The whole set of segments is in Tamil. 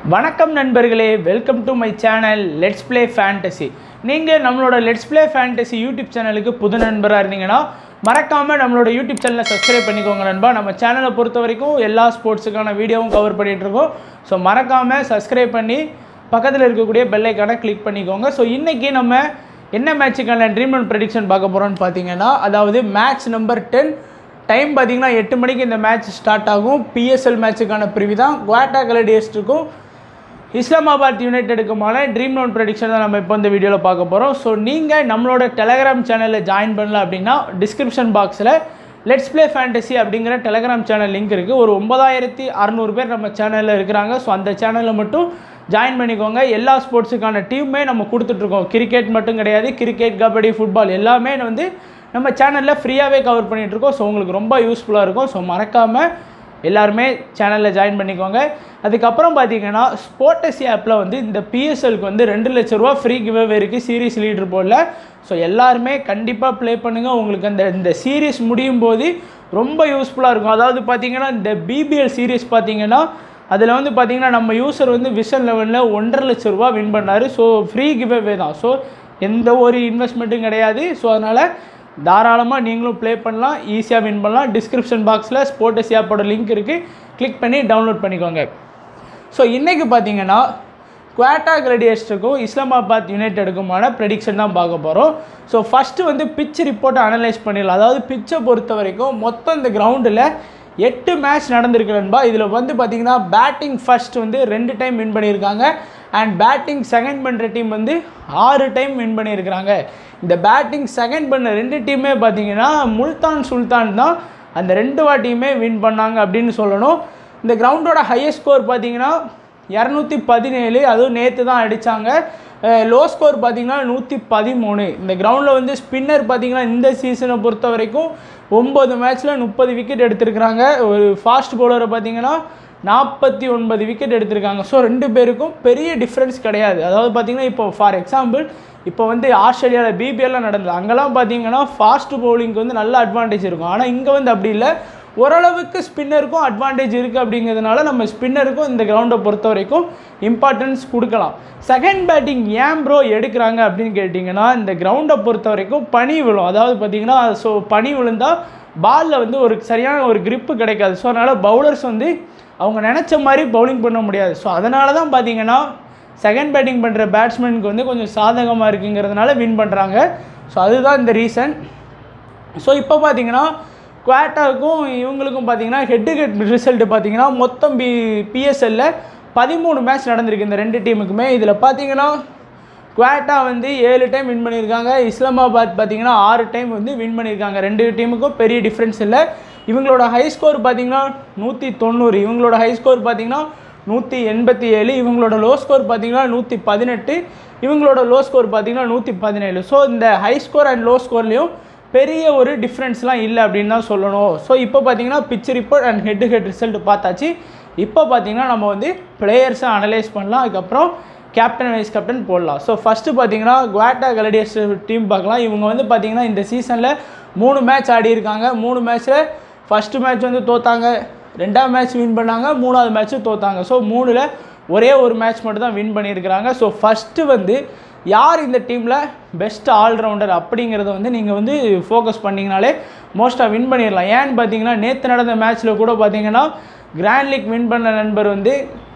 வணக்கம் நண்பர்களே welcome to my channel let's play fantasy நீங்கள் நம்மளோட லெட்ஸ் ப்ளே ஃபேண்டசி யூடியூப் சேனலுக்கு புது நண்பராக இருந்தீங்கன்னா மறக்காமல் நம்மளோட யூடியூப் சேனலை சப்ஸ்கிரைப் பண்ணிக்கோங்க நண்பா நம்ம சேனலை பொறுத்த வரைக்கும் எல்லா ஸ்போர்ட்ஸுக்கான வீடியோவும் கவர் பண்ணிகிட்ருக்கோம் ஸோ மறக்காமல் சப்ஸ்கிரைப் பண்ணி பக்கத்தில் இருக்கக்கூடிய பெல் ஐக்கானை கிளிக் பண்ணிக்கோங்க ஸோ இன்றைக்கி நம்ம என்ன மேட்சுக்கான ட்ரீம் அண்ட் ப்ரெடிக்ஷன் பார்க்க போகிறோம்னு பார்த்தீங்கன்னா அதாவது மேட்ச் நம்பர் டென் டைம் பார்த்தீங்கன்னா எட்டு மணிக்கு இந்த மேட்ச் ஸ்டார்ட் ஆகும் பிஎஸ்எல் மேட்சுக்கான பிரிவு தான் குவாட்டா கலடியஸ்ட்டுக்கும் இஸ்லாமாபாத் யுனைடெடுக்குமான ட்ரீம் நோட் ப்ரெடிக்ஷன் தான் நம்ம இப்போ இந்த வீடியோவில் பார்க்க போகிறோம் ஸோ நீங்கள் நம்மளோட டெலகிராம் சேனலில் ஜாயின் பண்ணல அப்படின்னா டிஸ்கிரிப்ஷன் பாக்ஸில் லெட்ஸ் ப்ளே ஃபேண்டசி அப்படிங்கிற டெலகிராம் சேனல் லிங்க் இருக்குது ஒரு ஒன்பதாயிரத்தி அறநூறு பேர் நம்ம சேனலில் இருக்கிறாங்க ஸோ அந்த சேனலில் மட்டும் ஜாயின் பண்ணிக்கோங்க எல்லா ஸ்போர்ட்ஸுக்கான டீமுமே நம்ம கொடுத்துட்ருக்கோம் கிரிக்கெட் மட்டும் கிடையாது கிரிக்கெட் கபடி ஃபுட்பால் எல்லாமே வந்து நம்ம சேனலில் ஃப்ரீயாகவே கவர் பண்ணிகிட்ருக்கோம் ஸோ உங்களுக்கு ரொம்ப யூஸ்ஃபுல்லாக இருக்கும் ஸோ மறக்காமல் எல்லாருமே சேனலில் ஜாயின் பண்ணிக்கோங்க அதுக்கப்புறம் பார்த்தீங்கன்னா ஸ்போர்டஸ் ஆப்பில் வந்து இந்த பிஎஸ்எல்க்கு வந்து ரெண்டு லட்ச ரூபா ஃப்ரீ கிவ்அவே இருக்குது சீரிஸ் லீடர் போடல ஸோ எல்லாருமே கண்டிப்பாக ப்ளே பண்ணுங்கள் உங்களுக்கு அந்த இந்த சீரிஸ் முடியும் போது ரொம்ப யூஸ்ஃபுல்லாக இருக்கும் அதாவது பார்த்தீங்கன்னா இந்த பிபிஎல் சீரிஸ் பார்த்தீங்கன்னா அதில் வந்து பார்த்தீங்கன்னா நம்ம யூசர் வந்து விஷன் லெவலில் ஒன்றரை லட்ச ரூபா வின் பண்ணார் ஸோ ஃப்ரீ கிவ்அவே தான் ஸோ எந்த ஒரு இன்வெஸ்ட்மெண்ட்டும் கிடையாது ஸோ அதனால் தாராளமாக நீங்களும் ப்ளே பண்ணலாம் ஈஸியாக வின் பண்ணலாம் டிஸ்கிரிப்ஷன் பாக்ஸில் ஸ்போர்டஸ் ஆப்போட லிங்க் இருக்குது கிளிக் பண்ணி டவுன்லோட் பண்ணிக்கோங்க ஸோ இன்றைக்கி பார்த்தீங்கன்னா குவாட்டா கிரடியஸ்ட்டுக்கும் இஸ்லாமாபாத் யுனைடெடுக்குமான ப்ரெடிக்ஷன் தான் பார்க்க போகிறோம் ஸோ ஃபஸ்ட்டு வந்து பிச் ரிப்போர்ட்டை அனலைஸ் பண்ணிடலாம் அதாவது பிச்சை பொறுத்த வரைக்கும் மொத்தம் இந்த கிரவுண்டில் எட்டு மேட்ச் நடந்திருக்கு நண்பா இதில் வந்து பார்த்தீங்கன்னா பேட்டிங் ஃபர்ஸ்ட் வந்து ரெண்டு டைம் வின் பண்ணியிருக்காங்க அண்ட் பேட்டிங் செகண்ட் பண்ணுற டீம் வந்து ஆறு டைம் வின் பண்ணியிருக்கிறாங்க இந்த பேட்டிங் செகண்ட் பண்ண ரெண்டு டீமே பார்த்தீங்கன்னா முல்தான் சுல்தான் தான் அந்த ரெண்டு வாட்டியுமே வின் பண்ணாங்க அப்படின்னு சொல்லணும் இந்த கிரவுண்டோட ஹையஸ்ட் ஸ்கோர் பார்த்தீங்கன்னா இரநூத்தி பதினேழு அதுவும் நேற்று தான் அடித்தாங்க லோ ஸ்கோர் பார்த்தீங்கன்னா நூற்றி பதிமூணு இந்த கிரவுண்டில் வந்து ஸ்பின்னர் பார்த்தீங்கன்னா இந்த சீசனை பொறுத்த வரைக்கும் ஒம்பது மேட்ச்சில் முப்பது விக்கெட் எடுத்திருக்கிறாங்க ஒரு ஃபாஸ்ட் பவுலரை பார்த்தீங்கன்னா நாற்பத்தி ஒன்பது விக்கெட் எடுத்திருக்காங்க ஸோ ரெண்டு பேருக்கும் பெரிய டிஃப்ரென்ஸ் கிடையாது அதாவது பார்த்தீங்கன்னா இப்போ ஃபார் எக்ஸாம்பிள் இப்போ வந்து ஆஸ்திரேலியாவில் பிபிஎல்லாம் நடந்தது அங்கெல்லாம் பார்த்தீங்கன்னா ஃபாஸ்ட் பவுலிங்க்கு வந்து நல்ல அட்வான்டேஜ் இருக்கும் ஆனால் இங்கே வந்து அப்படி இல்லை ஓரளவுக்கு ஸ்பின்னருக்கும் அட்வான்டேஜ் இருக்குது அப்படிங்கிறதுனால நம்ம ஸ்பின்னருக்கும் இந்த கிரவுண்டை பொறுத்த வரைக்கும் இம்பார்ட்டன்ஸ் கொடுக்கலாம் செகண்ட் பேட்டிங் ஏன் ப்ரோ எடுக்கிறாங்க அப்படின்னு கேட்டிங்கன்னா இந்த கிரவுண்டை பொறுத்த வரைக்கும் பனி விழும் அதாவது பார்த்தீங்கன்னா ஸோ பனி விழுந்தால் பாலில் வந்து ஒரு சரியான ஒரு grip கிடைக்காது ஸோ அதனால் பவுலர்ஸ் வந்து அவங்க நினச்ச மாதிரி பவுலிங் பண்ண முடியாது ஸோ அதனால தான் பார்த்தீங்கன்னா செகண்ட் பேட்டிங் பண்ணுற பேட்ஸ்மேனுக்கு வந்து கொஞ்சம் சாதகமாக இருக்குங்கிறதுனால வின் பண்ணுறாங்க ஸோ அதுதான் இந்த ரீசன் ஸோ இப்போ பார்த்தீங்கன்னா குவாட்டாவுக்கும் இவங்களுக்கும் பார்த்தீங்கன்னா ஹெட் டு ஹெட் ரிசல்ட் பார்த்தீங்கன்னா மொத்தம் பி பிஎஸ்எல்ல பதிமூணு மேட்ச் நடந்திருக்கு இந்த ரெண்டு டீமுக்குமே இதில் பார்த்தீங்கன்னா குவாட்டா வந்து ஏழு டைம் வின் பண்ணியிருக்காங்க இஸ்லாமாபாத் பார்த்தீங்கன்னா ஆறு டைம் வந்து வின் பண்ணியிருக்காங்க ரெண்டு டீமுக்கும் பெரிய டிஃப்ரென்ஸ் இல்லை இவங்களோட ஹை ஸ்கோர் பார்த்தீங்கன்னா நூற்றி தொண்ணூறு இவங்களோட ஹை ஸ்கோர் பார்த்தீங்கன்னா நூற்றி எண்பத்தி ஏழு இவங்களோட லோ ஸ்கோர் பார்த்தீங்கன்னா நூற்றி பதினெட்டு இவங்களோட லோ ஸ்கோர் பார்த்தீங்கன்னா நூற்றி பதினேழு ஸோ இந்த ஹை ஸ்கோர் அண்ட் லோ ஸ்கோர்லேயும் பெரிய ஒரு டிஃப்ரென்ஸ்லாம் இல்லை அப்படின்னு தான் சொல்லணும் ஸோ இப்போ பார்த்தீங்கன்னா pitch report and head to head result பார்த்தாச்சு இப்போ பார்த்தீங்கன்னா நம்ம வந்து பிளேயர்ஸை அனலைஸ் பண்ணலாம் அதுக்கப்புறம் கேப்டன் வைஸ் கேப்டன் போடலாம் ஸோ ஃபஸ்ட்டு பார்த்தீங்கன்னா குவாட்டா கலடியஸ் டீம் பார்க்கலாம் இவங்க வந்து பார்த்தீங்கன்னா இந்த சீசனில் மூணு மேட்ச் ஆடி இருக்காங்க மூணு மேட்ச்சில் ஃபஸ்ட்டு மேட்ச் வந்து தோத்தாங்க ரெண்டாவது மேட்ச் வின் பண்ணாங்க மூணாவது மேட்ச்சும் தோத்தாங்க ஸோ மூணில் ஒரே ஒரு மேட்ச் மட்டும் தான் வின் பண்ணியிருக்கிறாங்க ஸோ ஃபஸ்ட்டு வந்து யார் இந்த டீமில் பெஸ்ட் ஆல்ரவுண்டர் அப்படிங்கிறத வந்து நீங்கள் வந்து ஃபோக்கஸ் பண்ணிங்கனாலே மோஸ்ட்டாக வின் பண்ணிடலாம் ஏன்னு பார்த்தீங்கன்னா நேற்று நடந்த மேட்ச்சில் கூட பார்த்தீங்கன்னா கிராண்ட் லீக் வின் பண்ண நண்பர் வந்து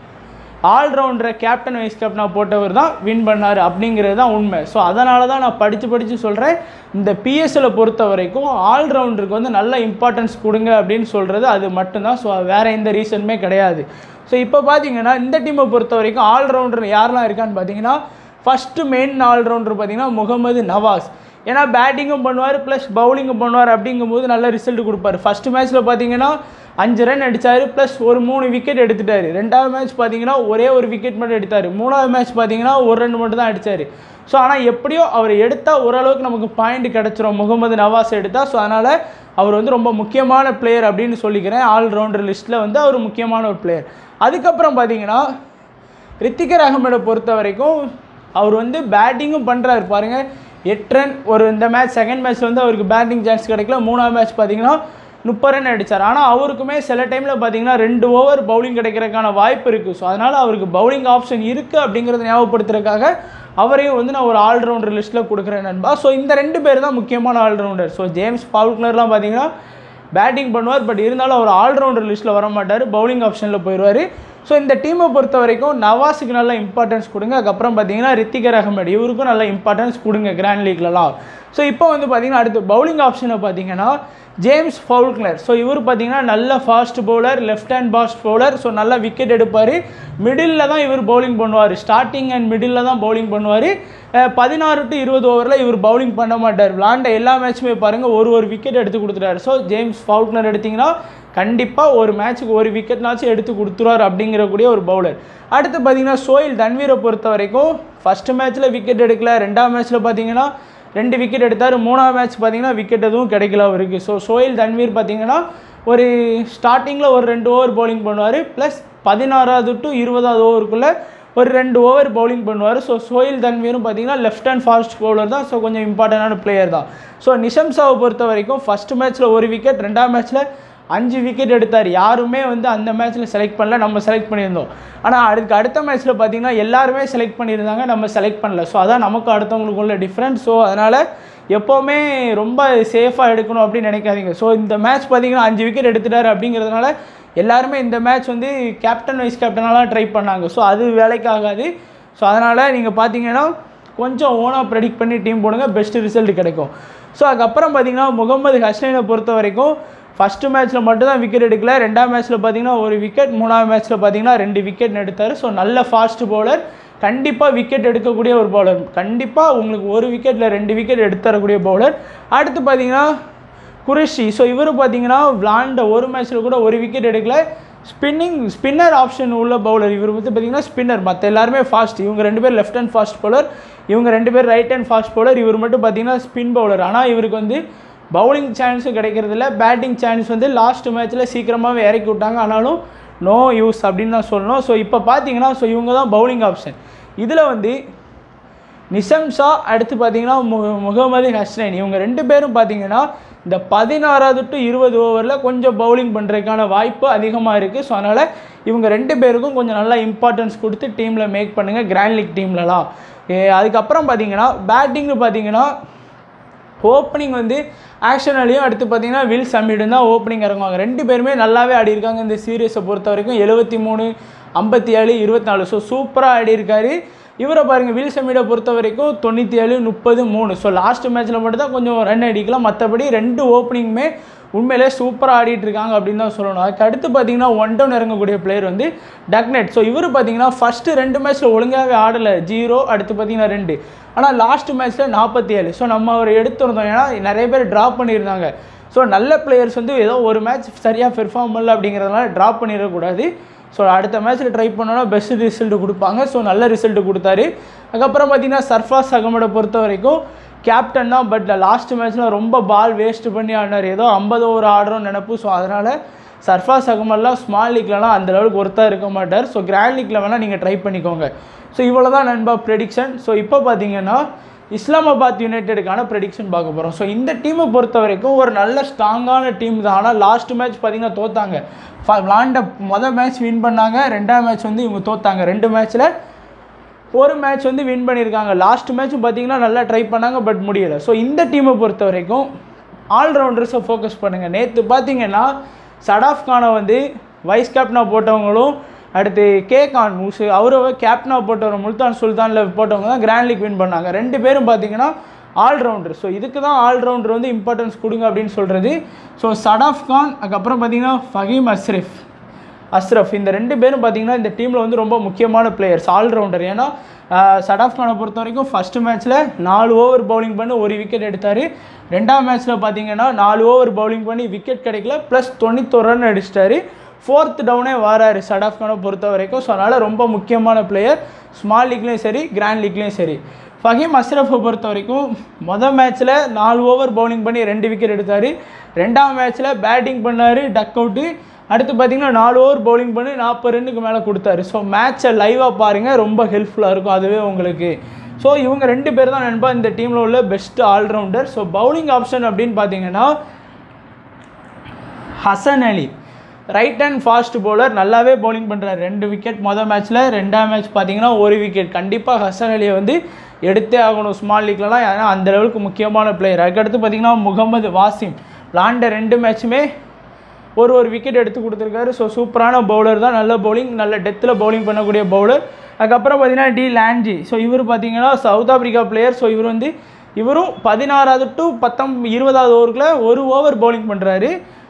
ஆல்ரவுண்டரை கேப்டன் வைஸ் கேப்டனாக போட்டவர் தான் வின் பண்ணார் அப்படிங்கிறது தான் உண்மை ஸோ அதனால தான் நான் படித்து படித்து சொல்கிறேன் இந்த பிஎஸ்எல்லை பொறுத்த வரைக்கும் ஆல்ரவுண்டருக்கு வந்து நல்ல இம்பார்ட்டன்ஸ் கொடுங்க அப்படின்னு சொல்கிறது அது மட்டும்தான் ஸோ வேறு எந்த ரீசனுமே கிடையாது ஸோ இப்போ பார்த்தீங்கன்னா இந்த டீமை பொறுத்த வரைக்கும் ஆல்ரவுண்டர் யாரெல்லாம் இருக்கான்னு பார்த்தீங்கன்னா ஃபஸ்ட்டு மெயின் ஆல்ரவுண்டர் பார்த்தீங்கன்னா முகமது நவாஸ் ஏன்னா பேட்டிங்கும் பண்ணுவார் ப்ளஸ் பவுலிங்கும் பண்ணுவார் அப்படிங்கும்போது நல்ல ரிசல்ட் கொடுப்பார் ஃபஸ்ட்டு மேட்ச்சில் பார்த்தீங்கன்னா அஞ்சு ரன் அடித்தார் ப்ளஸ் ஒரு மூணு விக்கெட் எடுத்துட்டார் ரெண்டாவது மேட்ச் பார்த்தீங்கன்னா ஒரே ஒரு விக்கெட் மட்டும் எடுத்தார் மூணாவது மேட்ச் பார்த்தீங்கன்னா ஒரு ரன் மட்டும் தான் அடித்தார் ஸோ ஆனால் எப்படியோ அவர் எடுத்தால் ஓரளவுக்கு நமக்கு பாயிண்ட் கிடச்சிரும் முகமது நவாஸ் எடுத்தால் ஸோ அதனால் அவர் வந்து ரொம்ப முக்கியமான பிளேயர் அப்படின்னு சொல்லிக்கிறேன் ஆல்ரவுண்டர் லிஸ்ட்டில் வந்து அவர் முக்கியமான ஒரு பிளேயர் அதுக்கப்புறம் பார்த்தீங்கன்னா ரித்திகர் அகமடை பொறுத்த வரைக்கும் அவர் வந்து பேட்டிங்கும் பண்ணுறாரு பாருங்கள் எட்டு ரன் ஒரு இந்த மேட்ச் செகண்ட் மேட்ச் வந்து அவருக்கு பேட்டிங் சான்ஸ் கிடைக்கல மூணாவது மேட்ச் பார்த்தீங்கன்னா முப்பது ரன் அடித்தார் ஆனால் அவருக்குமே சில டைமில் பார்த்தீங்கன்னா ரெண்டு ஓவர் பவுலிங் கிடைக்கிறதுக்கான வாய்ப்பு இருக்குது ஸோ அதனால் அவருக்கு பவுலிங் ஆப்ஷன் இருக்குது அப்படிங்கிறத ஞாபகப்படுத்துறதுக்காக அவரையும் வந்து நான் ஒரு ஆல்ரவுண்டர் லிஸ்ட்டில் கொடுக்குறேன் நண்பா ஸோ இந்த ரெண்டு பேர் தான் முக்கியமான ஆல்ரவுண்டர் ஸோ ஜேம்ஸ் ஃபால்க்னர்லாம் பார்த்தீங்கன்னா பேட்டிங் பண்ணுவார் பட் இருந்தாலும் அவர் ஆல்ரவுண்டர் லிஸ்ட்டில் வர மாட்டார் பவுலிங் ஆப்ஷனில் போயிடுவார் ஸோ இந்த டீமை பொறுத்த வரைக்கும் நவாஸுக்கு நல்ல இம்பார்ட்டன்ஸ் கொடுங்க அதுக்கப்புறம் பார்த்தீங்கன்னா ரித்திகர் அகமட் இவருக்கும் நல்ல இம்பார்ட்டன்ஸ் கொடுங்க கிராண்ட் லீக்லலாம் ஸோ இப்போ வந்து பார்த்தீங்கன்னா அடுத்து பவுலிங் ஆப்ஷனை பார்த்தீங்கன்னா ஜேம்ஸ் ஃபவுல்க்னர் ஸோ இவர் பார்த்தீங்கன்னா நல்ல fast bowler left hand fast bowler so நல்லா விக்கெட் எடுப்பார் மிடில் தான் இவர் பவுலிங் பண்ணுவார் ஸ்டார்டிங் அண்ட் மிடில் தான் பவுலிங் பண்ணுவார் பதினாறு டு இருபது ஓவரில் இவர் பவுலிங் பண்ண மாட்டார் விளாண்ட எல்லா மேட்சுமே பாருங்கள் ஒரு ஒரு விக்கெட் எடுத்து கொடுத்துட்டாரு ஸோ ஜேம்ஸ் ஃபவுல்க்னர் எடுத்திங்கன்னா கண்டிப்பாக ஒரு மேட்ச்சுக்கு ஒரு விக்கெட்னாச்சும் எடுத்து கொடுத்துருவார் அப்படிங்கிறக்கூடிய ஒரு பவுலர் அடுத்து பார்த்தீங்கன்னா சோயில் தன்வீரை பொறுத்த வரைக்கும் ஃபஸ்ட்டு மேட்ச்சில் விக்கெட் எடுக்கல ரெண்டாம் மேட்ச்சில் பார்த்தீங்கன்னா ரெண்டு விக்கெட் எடுத்தார் மூணாவது மேட்ச் பார்த்தீங்கன்னா விக்கெட் எதுவும் கிடைக்கல அவருக்கு ஸோ சோயில் தன்வீர் பார்த்தீங்கன்னா ஒரு ஸ்டார்டிங்கில் ஒரு ரெண்டு ஓவர் பவுலிங் பண்ணுவார் ப்ளஸ் பதினாறாவது டு இருபதாவது ஓவருக்குள்ளே ஒரு ரெண்டு ஓவர் பவுலிங் பண்ணுவார் ஸோ சோயில் தன்வீரும் பார்த்தீங்கன்னா லெஃப்ட் ஹேண்ட் ஃபாஸ்ட் பவுலர் தான் ஸோ கொஞ்சம் இம்பார்ட்டண்டான பிளேயர் தான் ஸோ நிஷம்சாவை பொறுத்த வரைக்கும் ஃபஸ்ட் மேட்ச்சில் ஒரு விக்கெட் ரெண்டாம் மேட்ச்சில் அஞ்சு விக்கெட் எடுத்தார் யாருமே வந்து அந்த மேட்ச்சில் செலக்ட் பண்ணல நம்ம செலக்ட் பண்ணியிருந்தோம் ஆனால் அதுக்கு அடுத்த மேட்ச்சில் பார்த்தீங்கன்னா எல்லாருமே செலக்ட் பண்ணியிருந்தாங்க நம்ம செலக்ட் பண்ணல ஸோ அதான் நமக்கு அடுத்தவங்களுக்குள்ள டிஃப்ரெண்ட் ஸோ அதனால் எப்போவுமே ரொம்ப சேஃபாக எடுக்கணும் அப்படின்னு நினைக்காதீங்க ஸோ இந்த மேட்ச் பார்த்தீங்கன்னா அஞ்சு விக்கெட் எடுத்துட்டாரு அப்படிங்கிறதுனால எல்லாருமே இந்த மேட்ச் வந்து கேப்டன் வைஸ் கேப்டனாலாம் ட்ரை பண்ணாங்க ஸோ அது வேலைக்கு ஆகாது ஸோ அதனால் நீங்கள் பார்த்தீங்கன்னா கொஞ்சம் ஓனாக ப்ரெடிக்ட் பண்ணி டீம் போடுங்க பெஸ்ட் ரிசல்ட் கிடைக்கும் ஸோ அதுக்கப்புறம் பார்த்தீங்கன்னா முகமது ஹஸ்னைனை பொறுத்த வரைக்கும் ஃபஸ்ட்டு மேட்ச்சில் மட்டும் தான் விக்கெட் எடுக்கல ரெண்டாம் மேட்ச்சில் பார்த்தீங்கன்னா ஒரு விக்கெட் மூணாவது மேட்ச்சில் பார்த்தீங்கன்னா ரெண்டு விக்கெட் எடுத்தார் ஸோ நல்ல ஃபாஸ்ட் பவுலர் கண்டிப்பாக விக்கெட் எடுக்கக்கூடிய ஒரு பவுலர் கண்டிப்பாக உங்களுக்கு ஒரு விக்கெட்டில் ரெண்டு விக்கெட் எடுத்துறக்கூடிய பவுலர் அடுத்து பார்த்தீங்கன்னா குரிஷி ஸோ இவர் பார்த்தீங்கன்னா விளாண்ட ஒரு மேட்ச்சில் கூட ஒரு விக்கெட் எடுக்கல ஸ்பின்னிங் ஸ்பின்னர் ஆப்ஷன் உள்ள பவுலர் இவர் வந்து பார்த்தீங்கன்னா ஸ்பின்னர் மற்ற எல்லாருமே ஃபாஸ்ட் இவங்க ரெண்டு பேர் லெஃப்ட் ஹேண்ட் ஃபாஸ்ட் பவுலர் இவங்க ரெண்டு பேர் ரைட் ஹேண்ட் ஃபாஸ்ட் பவுலர் இவர் மட்டும் பார்த்தீங்கன்னா ஸ்பின் பவுலர் ஆனால் இவருக்கு வந்து பவுலிங் சான்ஸும் கிடைக்கிறதில்ல பேட்டிங் சான்ஸ் வந்து லாஸ்ட் மேட்ச்சில் சீக்கிரமாகவே இறக்கி விட்டாங்க ஆனாலும் நோ யூஸ் அப்படின்னு தான் சொல்லணும் ஸோ இப்போ பார்த்தீங்கன்னா ஸோ இவங்க தான் பவுலிங் ஆப்ஷன் இதில் வந்து நிஷம்ஷா அடுத்து பார்த்தீங்கன்னா மு முகமது ஹஸ்னைன் இவங்க ரெண்டு பேரும் பார்த்தீங்கன்னா இந்த பதினாறாவது டு இருபது ஓவரில் கொஞ்சம் பவுலிங் பண்ணுறதுக்கான வாய்ப்பு அதிகமாக இருக்குது ஸோ அதனால் இவங்க ரெண்டு பேருக்கும் கொஞ்சம் நல்லா இம்பார்ட்டன்ஸ் கொடுத்து டீமில் மேக் பண்ணுங்கள் கிராண்ட் லீக் டீம்லலாம் அதுக்கப்புறம் பார்த்தீங்கன்னா பேட்டிங்னு பார்த்தீங்கன்னா ஓப்பனிங் வந்து ஆக்ஷன் அலியும் அடுத்து பார்த்தீங்கன்னா வில் சமீடும் தான் ஓப்பனிங் இறங்குவாங்க ரெண்டு பேருமே நல்லாவே ஆடி இருக்காங்க இந்த சீரியஸை பொறுத்த வரைக்கும் எழுபத்தி மூணு ஐம்பத்தி ஏழு இருபத்தி நாலு ஸோ சூப்பராக ஆடி இருக்காரு இவரை பாருங்கள் வில் சமீடை பொறுத்த வரைக்கும் தொண்ணூற்றி ஏழு முப்பது மூணு ஸோ லாஸ்ட் மேட்ச்சில் மட்டும் தான் கொஞ்சம் ரன் அடிக்கலாம் மற்றபடி ரெண்டு ஓப்பனிங்குமே உண்மையிலே சூப்பராக ஆடிட்டு இருக்காங்க அப்படின்னு தான் சொல்லணும் அதுக்கு அடுத்து பார்த்தீங்கன்னா ஒன் டவுன் இறங்கக்கூடிய பிளேயர் வந்து டக்னெட் ஸோ இவர் பார்த்தீங்கன்னா ஃபஸ்ட்டு ரெண்டு மேட்ச்சில் ஒழுங்காகவே ஆடலை ஜீரோ அடுத்து பார்த்தீங்கன்னா ரெண்டு ஆனால் லாஸ்ட் மேட்ச்சில் நாற்பத்தி ஏழு ஸோ நம்ம அவர் எடுத்திருந்தோம் ஏன்னா நிறைய பேர் ட்ராப் பண்ணியிருந்தாங்க ஸோ நல்ல பிளேயர்ஸ் வந்து ஏதோ ஒரு மேட்ச் சரியாக பெர்ஃபார்ம் பண்ணல அப்படிங்கிறதுனால ட்ராப் பண்ணிடக்கூடாது ஸோ அடுத்த மேட்ச்சில் ட்ரை பண்ணோன்னா பெஸ்ட் ரிசல்ட் கொடுப்பாங்க ஸோ நல்ல ரிசல்ட் கொடுத்தாரு அதுக்கப்புறம் பார்த்தீங்கன்னா சர்ஃபாஸ் அகமடை பொறுத்த வரைக்கும் கேப்டன் தான் பட் லாஸ்ட் மேட்ச்சில் ரொம்ப பால் வேஸ்ட் பண்ணி ஆடினார் ஏதோ ஐம்பது ஓவர் ஆடுறோம்னு நினப்பு ஸோ அதனால் சர்ஃபாஸ் அகமல்லாம் ஸ்மால் லீக்லலாம் அந்த அளவுக்கு ஒருத்தா இருக்க மாட்டார் ஸோ கிராண்ட் லீக்கில் வேணால் நீங்கள் ட்ரை பண்ணிக்கோங்க ஸோ இவ்வளோ தான் நண்பா ப்ரெடிக்ஷன் ஸோ இப்போ பார்த்தீங்கன்னா இஸ்லாமாபாத் யுனைடெடுக்கான ப்ரெடிக்ஷன் பார்க்க போகிறோம் ஸோ இந்த டீமை பொறுத்த வரைக்கும் ஒரு நல்ல ஸ்ட்ராங்கான டீம் தான் ஆனால் லாஸ்ட் மேட்ச் பார்த்தீங்கன்னா தோத்தாங்க விளாண்ட மொதல் மேட்ச் வின் பண்ணாங்க ரெண்டாம் மேட்ச் வந்து இவங்க தோத்தாங்க ரெண்டு மேட்ச்சில் ஒரு மேட்ச் வந்து வின் பண்ணியிருக்காங்க லாஸ்ட் மேட்ச்சும் பார்த்தீங்கன்னா நல்லா ட்ரை பண்ணாங்க பட் முடியலை ஸோ இந்த டீமை பொறுத்த வரைக்கும் ஆல்ரவுண்டர்ஸை ஃபோக்கஸ் பண்ணுங்கள் நேற்று பார்த்தீங்கன்னா சடாஃப் கானை வந்து வைஸ் கேப்டனாக போட்டவங்களும் அடுத்து கே கான் மூசு அவரை கேப்டனாக போட்டவர் முல்தான் சுல்தானில் போட்டவங்க தான் கிராண்ட் லீக் வின் பண்ணாங்க ரெண்டு பேரும் பார்த்தீங்கன்னா ஆல்ரவுண்டர் ஸோ இதுக்கு தான் ஆல்ரவுண்டர் வந்து இம்பார்ட்டன்ஸ் கொடுங்க அப்படின்னு சொல்கிறது ஸோ சடாஃப் கான் அதுக்கப்புறம் பார்த்தீங்கன்னா ஃபஹீம் அஸ்ரிஃப் அஸ்ரஃப் இந்த ரெண்டு பேரும் பார்த்தீங்கன்னா இந்த டீமில் வந்து ரொம்ப முக்கியமான பிளேயர்ஸ் ஆல்ரவுண்டர் ஏன்னா சடாஃப் கானை பொறுத்த வரைக்கும் ஃபஸ்ட்டு மேட்ச்சில் நாலு ஓவர் பவுலிங் பண்ணி ஒரு விக்கெட் எடுத்தார் ரெண்டாம் மேட்ச்சில் பார்த்தீங்கன்னா நாலு ஓவர் பவுலிங் பண்ணி விக்கெட் கிடைக்கல ப்ளஸ் தொண்ணூத்தொரு ரன் அடிச்சிட்டாரு ஃபோர்த் டவுனே வராரு சடாஃப் கானை பொறுத்த வரைக்கும் ஸோ அதனால் ரொம்ப முக்கியமான பிளேயர் ஸ்மால் லீக்லேயும் சரி கிராண்ட் லீக்லேயும் சரி ஃபஹீம் அஸ்ரஃபை பொறுத்த வரைக்கும் மொதல் மேட்ச்சில் நாலு ஓவர் பவுலிங் பண்ணி ரெண்டு விக்கெட் எடுத்தார் ரெண்டாம் மேட்ச்சில் பேட்டிங் பண்ணார் டக் அவுட்டு அடுத்து பார்த்தீங்கன்னா நாலு ஓவர் பவுலிங் பண்ணி நாற்பது ரன்னுக்கு மேலே கொடுத்தாரு ஸோ மேட்ச்சை லைவாக பாருங்கள் ரொம்ப ஹெல்ப்ஃபுல்லாக இருக்கும் அதுவே உங்களுக்கு ஸோ இவங்க ரெண்டு பேர் தான் நண்பா இந்த டீமில் உள்ள best all rounder so bowling option அப்படின்னு பார்த்தீங்கன்னா Hasan Ali right hand fast bowler நல்லாவே பவுலிங் பண்ணுறாரு ரெண்டு விக்கெட் மொதல் மேட்ச்சில் ரெண்டாம் மேட்ச் பார்த்தீங்கன்னா ஒரு விக்கெட் கண்டிப்பாக ஹசன் அலியை வந்து எடுத்தே ஆகணும் ஸ்மால் லீக்லலாம் ஏன்னா அந்த லெவலுக்கு முக்கியமான பிளேயர் அதுக்கடுத்து பார்த்தீங்கன்னா முகமது வாசிம் விளாண்ட ரெண்டு மேட்ச்சுமே ஒரு ஒரு விக்கெட் எடுத்து கொடுத்துருக்காரு ஸோ சூப்பரான பவுலர் தான் நல்ல பவுலிங் நல்ல டெத்தில் பவுலிங் பண்ணக்கூடிய பவுலர் அதுக்கப்புறம் பார்த்தீங்கன்னா டி லாண்ட்ஜி ஸோ இவர் பார்த்தீங்கன்னா சவுத் ஆப்பிரிக்கா பிளேயர் ஸோ இவர் வந்து இவரும் பதினாறாவது டு பத்தொம் இருபதாவது ஓவருக்குள்ள ஒரு ஓவர் பவுலிங் பண்ணுறாரு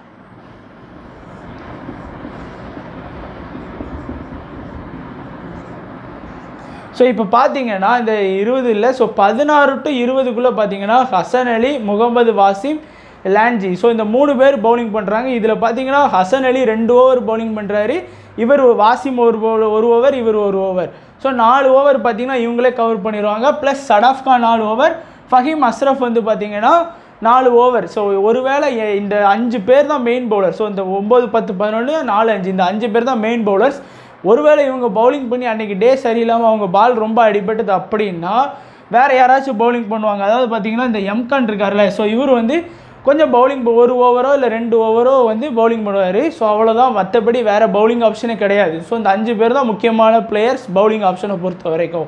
ஸோ இப்போ பார்த்தீங்கன்னா இந்த இருபது இல்லை ஸோ பதினாறு டு இருபதுக்குள்ளே பார்த்தீங்கன்னா ஹசன் அலி முகமது வாசிம் லான்ஜி ஸோ இந்த மூணு பேர் பவுலிங் பண்ணுறாங்க இதில் பார்த்தீங்கன்னா ஹசன் அலி ரெண்டு ஓவர் பவுலிங் பண்ணுறாரு இவர் வாசிம் ஒரு ball- ஒரு ஓவர் இவர் ஒரு ஓவர் ஸோ நாலு ஓவர் பார்த்தீங்கன்னா இவங்களே கவர் பண்ணிடுவாங்க ப்ளஸ் சடாஃப் கான் நாலு ஓவர் ஃபஹீம் அஸ்ரஃப் வந்து பார்த்தீங்கன்னா நாலு ஓவர் ஸோ ஒருவேளை எ- இந்த அஞ்சு பேர் தான் மெயின் பவுலர் ஸோ இந்த ஒம்பது பத்து பதினொன்று நாலு அஞ்சு இந்த அஞ்சு பேர் தான் மெயின் பவுலர்ஸ் ஒருவேளை இவங்க பவுலிங் பண்ணி அன்றைக்கி டே சரியில்லாமல் அவங்க பால் ரொம்ப அடிபட்டது அப்படின்னா வேறு யாராச்சும் பவுலிங் பண்ணுவாங்க அதாவது பார்த்தீங்கன்னா இந்த எம்கான் இருக்கார்ல ஸோ இவர் வந்து கொஞ்சம் பவுலிங் ஒரு ஓவரோ இல்லை ரெண்டு ஓவரோ வந்து பவுலிங் பண்ணுவார் ஸோ அவ்வளோதான் மற்றபடி வேறு பவுலிங் ஆப்ஷனே கிடையாது ஸோ இந்த அஞ்சு பேர் தான் முக்கியமான பிளேயர்ஸ் பவுலிங் ஆப்ஷனை பொறுத்த வரைக்கும்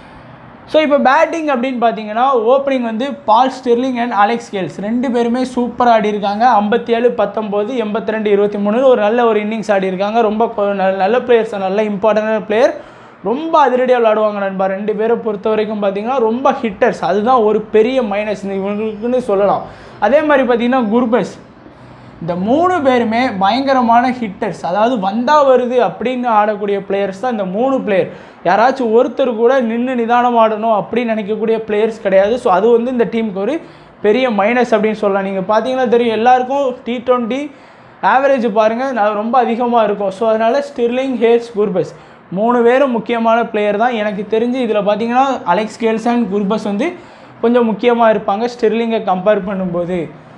ஸோ இப்போ பேட்டிங் அப்படின்னு பார்த்தீங்கன்னா ஓப்பனிங் வந்து Paul Stirling and Alex Hales ரெண்டு பேருமே சூப்பராக ஆடி இருக்காங்க ஐம்பத்தி ஏழு பத்தொம்போது எண்பத்தி ரெண்டு இருபத்தி மூணு ஒரு நல்ல ஒரு இன்னிங்ஸ் ஆடி இருக்காங்க ரொம்ப கொ- நல்ல நல்ல பிளேயர்ஸ் நல்ல இம்பார்ட்டண்டான பிளேயர் ரொம்ப அதிரடியாக விளாடுவாங்க நண்பா ரெண்டு பேரை பொறுத்த வரைக்கும் பார்த்தீங்கன்னா ரொம்ப ஹிட்டர்ஸ் அதுதான் ஒரு பெரிய மைனஸ் இவங்களுக்குன்னு சொல்லலாம் அதே மாதிரி பார்த்தீங்கன்னா குர்பஸ் இந்த மூணு பேருமே பயங்கரமான ஹிட்டர்ஸ் அதாவது வந்தா வருது அப்படின்னு ஆடக்கூடிய பிளேயர்ஸ் தான் இந்த மூணு பிளேயர் யாராச்சும் ஒருத்தர் கூட நின்று நிதானம் ஆடணும் அப்படின்னு நினைக்கக்கூடிய பிளேயர்ஸ் கிடையாது ஸோ அது வந்து இந்த டீமுக்கு ஒரு பெரிய மைனஸ் அப்படின்னு சொல்லலாம் நீங்கள் பார்த்தீங்கன்னா தெரியும் எல்லாருக்கும் டி டுவெண்ட்டி ஆவரேஜ் பாருங்கள் நான் ரொம்ப அதிகமாக இருக்கும் ஸோ அதனால் ஸ்டிர்லிங் ஹேர்ஸ் குர்பஸ் மூணு பேரும் முக்கியமான பிளேயர் தான் எனக்கு தெரிஞ்சு இதில் பார்த்தீங்கன்னா அலெக்ஸ் கேல்ஸ் அண்ட் குர்பஸ் வந்து கொஞ்சம் முக்கியமாக இருப்பாங்க ஸ்டிர்லிங்கை கம்பேர் பண்ணும்போது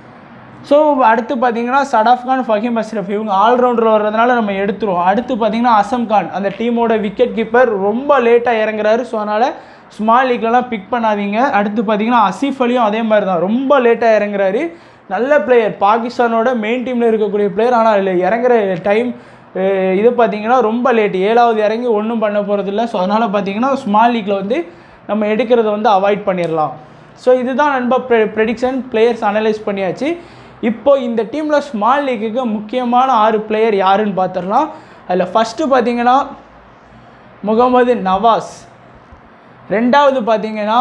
ஸோ அடுத்து பார்த்தீங்கன்னா சடாஃப் கான் ஃபஹீம் அஷ்ரஃப் இவங்க ஆல்ரவுண்டர் வர்றதுனால நம்ம எடுத்துருவோம் அடுத்து பார்த்தீங்கன்னா அசம் கான் அந்த டீமோட விக்கெட் கீப்பர் ரொம்ப லேட்டாக இறங்குறாரு ஸோ அதனால் ஸ்மால் லீக்லலாம் பிக் பண்ணாதீங்க அடுத்து பார்த்தீங்கன்னா அசீஃப் அலியும் அதே மாதிரி தான் ரொம்ப லேட்டாக இறங்குறாரு நல்ல பிளேயர் பாகிஸ்தானோட மெயின் டீமில் இருக்கக்கூடிய பிளேயர் ஆனால் அதில் இறங்குற டைம் இது பார்த்தீங்கன்னா ரொம்ப லேட் ஏழாவது இறங்கி ஒன்றும் பண்ண போகிறதில்ல ஸோ அதனால் பார்த்தீங்கன்னா ஸ்மால் லீக்கில் வந்து நம்ம எடுக்கிறத வந்து அவாய்ட் பண்ணிடலாம் ஸோ இதுதான் நண்பா ப்ரெடிக்ஷன் பிளேயர்ஸ் அனலைஸ் பண்ணியாச்சு இப்போ இந்த டீமில் ஸ்மால் லீக்குக்கு முக்கியமான ஆறு பிளேயர் யாருன்னு பார்த்துடலாம் அதில் ஃபஸ்ட்டு பார்த்தீங்கன்னா முகமது நவாஸ் ரெண்டாவது பார்த்தீங்கன்னா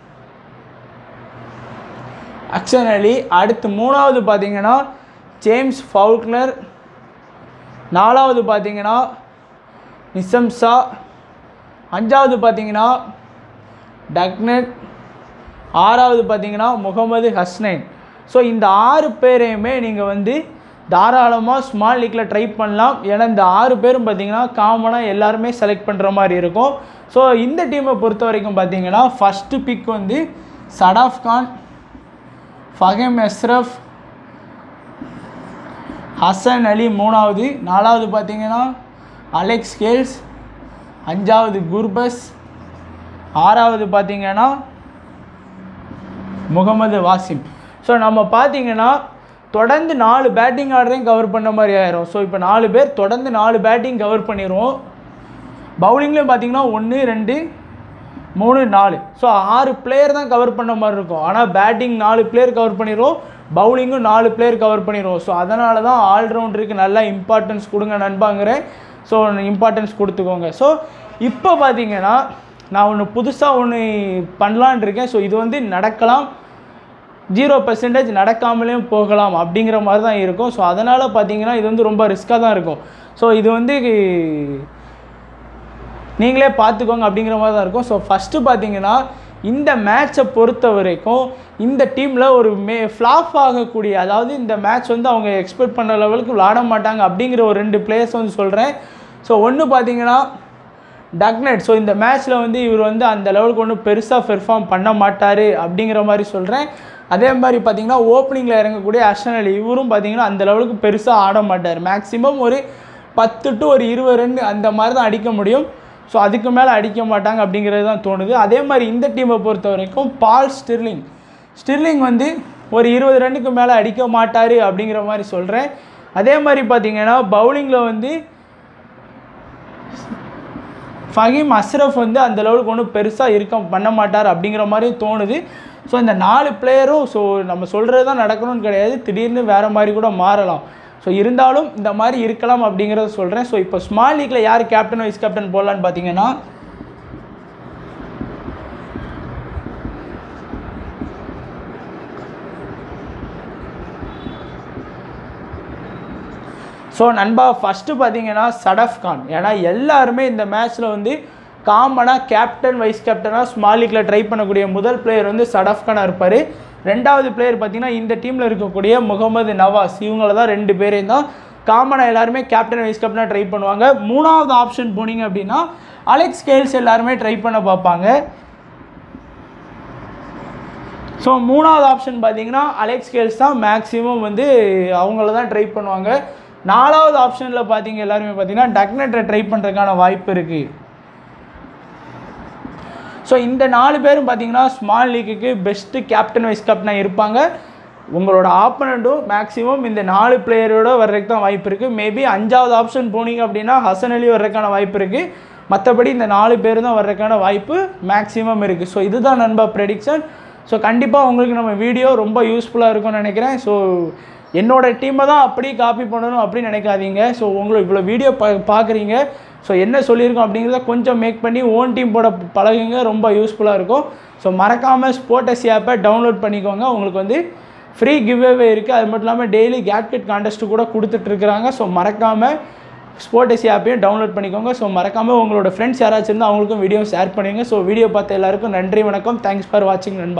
அக்ஷன் அலி அடுத்து மூணாவது பார்த்தீங்கன்னா ஜேம்ஸ் ஃபவுக்னர் நாலாவது பார்த்தீங்கன்னா நிசம்சா அஞ்சாவது பார்த்தீங்கன்னா டக்னட் ஆறாவது பார்த்தீங்கன்னா முகமது ஹஸ்னைன் ஸோ இந்த ஆறு பேரையுமே நீங்கள் வந்து தாராளமாக ஸ்மால் லீக்கில் ட்ரை பண்ணலாம் ஏன்னா இந்த ஆறு பேரும் பார்த்தீங்கன்னா காமனாக எல்லாருமே செலக்ட் பண்ணுற மாதிரி இருக்கும் ஸோ இந்த டீமை பொறுத்த வரைக்கும் பார்த்தீங்கன்னா ஃபஸ்ட்டு பிக் வந்து சடாஃப் கான் ஃபஹம் எஸ்ரஃப் ஹசன் அலி மூணாவது நாலாவது பார்த்தீங்கன்னா அலெக்ஸ் கேல்ஸ் அஞ்சாவது குர்பஸ் ஆறாவது பார்த்தீங்கன்னா முகமது வாசிம் ஸோ நம்ம பார்த்தீங்கன்னா தொடர்ந்து நாலு பேட்டிங் ஆர்டரையும் கவர் பண்ண மாதிரி ஆயிரும் ஸோ இப்போ நாலு பேர் தொடர்ந்து நாலு பேட்டிங் கவர் பண்ணிடுவோம் பவுலிங்லேயும் பார்த்தீங்கன்னா ஒன்று ரெண்டு மூணு நாலு ஸோ ஆறு பிளேயர் தான் கவர் பண்ண மாதிரி இருக்கும் ஆனால் பேட்டிங் நாலு பிளேயர் கவர் பண்ணிடுவோம் பவுலிங்கும் நாலு பிளேயர் கவர் பண்ணிடுவோம் ஸோ அதனால தான் ஆல்ரவுண்டருக்கு நல்லா இம்பார்ட்டன்ஸ் கொடுங்க நண்பாங்கிறேன் ஸோ இம்பார்ட்டன்ஸ் கொடுத்துக்கோங்க ஸோ இப்போ பார்த்தீங்கன்னா நான் ஒன்று புதுசாக ஒன்று பண்ணலான் இருக்கேன் ஸோ இது வந்து நடக்கலாம் ஜீரோ பர்சன்டேஜ் நடக்காமலேயும் போகலாம் அப்படிங்கிற மாதிரி தான் இருக்கும் ஸோ அதனால் பார்த்தீங்கன்னா இது வந்து ரொம்ப ரிஸ்க்காக தான் இருக்கும் ஸோ இது வந்து நீங்களே பார்த்துக்கோங்க அப்படிங்கிற மாதிரி தான் இருக்கும் ஸோ ஃபஸ்ட்டு பார்த்தீங்கன்னா இந்த மேட்சை பொறுத்த வரைக்கும் இந்த டீமில் ஒரு மே ஃப்ளாப் ஆகக்கூடிய அதாவது இந்த மேட்ச் வந்து அவங்க எக்ஸ்பெக்ட் பண்ணுற லெவலுக்கு விளாட மாட்டாங்க அப்படிங்கிற ஒரு ரெண்டு பிளேயர்ஸ் வந்து சொல்கிறேன் ஸோ ஒன்று பார்த்தீங்கன்னா டக்னட் ஸோ இந்த மேட்ச்சில் வந்து இவர் வந்து அந்த லெவலுக்கு ஒன்றும் பெருசாக பெர்ஃபார்ம் பண்ண மாட்டார் அப்படிங்கிற மாதிரி சொல்கிறேன் அதே மாதிரி பார்த்தீங்கன்னா ஓப்பனிங்கில் இறங்கக்கூடிய அர்ஷன் அலி இவரும் பார்த்தீங்கன்னா அந்த லெவலுக்கு பெருசாக ஆட மாட்டார் மேக்ஸிமம் ஒரு பத்து டு ஒரு இருபது ரன் அந்த மாதிரி தான் அடிக்க முடியும் ஸோ அதுக்கு மேலே அடிக்க மாட்டாங்க அப்படிங்கிறது தான் தோணுது அதே மாதிரி இந்த டீமை பொறுத்த வரைக்கும் பால் ஸ்டிர்லிங் ஸ்டிர்லிங் வந்து ஒரு இருபது ரன்னுக்கு மேலே அடிக்க மாட்டார் அப்படிங்கிற மாதிரி சொல்கிறேன் அதே மாதிரி பார்த்தீங்கன்னா பவுலிங்கில் வந்து ஃபஹீம் அஸ்ரஃப் வந்து அந்த லெவலுக்கு ஒன்றும் பெருசாக இருக்க பண்ண மாட்டார் அப்படிங்கிற மாதிரி தோணுது ஸோ இந்த நாலு பிளேயரும் ஸோ நம்ம சொல்கிறது தான் நடக்கணும்னு கிடையாது திடீர்னு வேறு மாதிரி கூட மாறலாம் ஸோ இருந்தாலும் இந்த மாதிரி இருக்கலாம் அப்படிங்கிறத சொல்கிறேன் ஸோ இப்போ ஸ்மால் லீக்கில் யார் கேப்டன் வைஸ் கேப்டன் போடலான்னு பார்த்தீங்கன்னா ஸோ நண்பா ஃபஸ்ட்டு பார்த்தீங்கன்னா சடஃப் கான் ஏன்னா எல்லாருமே இந்த மேட்ச்சில் வந்து காமனாக கேப்டன் வைஸ் கேப்டனாக ஸ்மால் லீக்கில் ட்ரை பண்ணக்கூடிய முதல் பிளேயர் வந்து சடஃப் கானாக இருப்பார் ரெண்டாவது பிளேயர் பார்த்தீங்கன்னா இந்த டீமில் இருக்கக்கூடிய முகமது நவாஸ் இவங்கள தான் ரெண்டு பேரையும் தான் காமனாக எல்லாருமே கேப்டன் வைஸ் கேப்டனாக ட்ரை பண்ணுவாங்க மூணாவது ஆப்ஷன் போனீங்க அப்படின்னா அலெக்ஸ் கேல்ஸ் எல்லாருமே ட்ரை பண்ண பார்ப்பாங்க ஸோ மூணாவது ஆப்ஷன் பார்த்தீங்கன்னா அலெக்ஸ் கேல்ஸ் தான் மேக்ஸிமம் வந்து அவங்கள தான் ட்ரை பண்ணுவாங்க நாலாவது ஆப்ஷனில் பார்த்தீங்க எல்லாருமே பார்த்தீங்கன்னா டக்னெட்டை ட்ரை பண்ணுறதுக்கான வாய்ப்பு இருக்குது ஸோ இந்த நாலு பேரும் பார்த்தீங்கன்னா ஸ்மால் லீக்குக்கு பெஸ்ட்டு கேப்டன் வைஸ் கேப்டனாக இருப்பாங்க உங்களோட ஆப்பனண்ட்டும் மேக்ஸிமம் இந்த நாலு பிளேயரோட வர்றதுக்கு தான் வாய்ப்பு இருக்குது மேபி அஞ்சாவது ஆப்ஷன் போனீங்க அப்படின்னா ஹசன் அலி வர்றதுக்கான வாய்ப்பு இருக்குது மற்றபடி இந்த நாலு பேர் தான் வர்றதுக்கான வாய்ப்பு மேக்ஸிமம் இருக்குது ஸோ இதுதான் நண்பா ப்ரெடிக்ஷன் ஸோ கண்டிப்பாக உங்களுக்கு நம்ம வீடியோ ரொம்ப யூஸ்ஃபுல்லாக இருக்கும்னு நினைக்கிறேன் ஸோ என்னோட டீமை தான் அப்படியே காப்பி பண்ணணும் அப்படின்னு நினைக்காதீங்க ஸோ உங்களுக்கு இவ்வளோ வீடியோ பா பார்க்குறீங்க ஸோ என்ன சொல்லியிருக்கோம் அப்படிங்கிறத கொஞ்சம் மேக் பண்ணி ஓன் டீம் போட பழகுங்க ரொம்ப யூஸ்ஃபுல்லாக இருக்கும் ஸோ மறக்காமல் ஸ்போர்ட்டஸ் ஆப்பை டவுன்லோட் பண்ணிக்கோங்க உங்களுக்கு வந்து ஃப்ரீ கிவ்அவே இருக்குது அது மட்டும் இல்லாமல் டெய்லி கேட்கெட் கான்டெஸ்ட்டு கூட கொடுத்துட்ருக்குறாங்க ஸோ மறக்காமல் ஸ்போர்ட்டஸ் ஆப்பையும் டவுன்லோட் பண்ணிக்கோங்க ஸோ மறக்காமல் உங்களோட ஃப்ரெண்ட்ஸ் யாராச்சும் இருந்தால் அவங்களுக்கும் வீடியோ ஷேர் பண்ணுவீங்க ஸோ வீடியோ பார்த்த எல்லாருக்கும் நன்றி வணக்கம் தேங்க்ஸ் ஃபார் வாட்சிங் நண்பா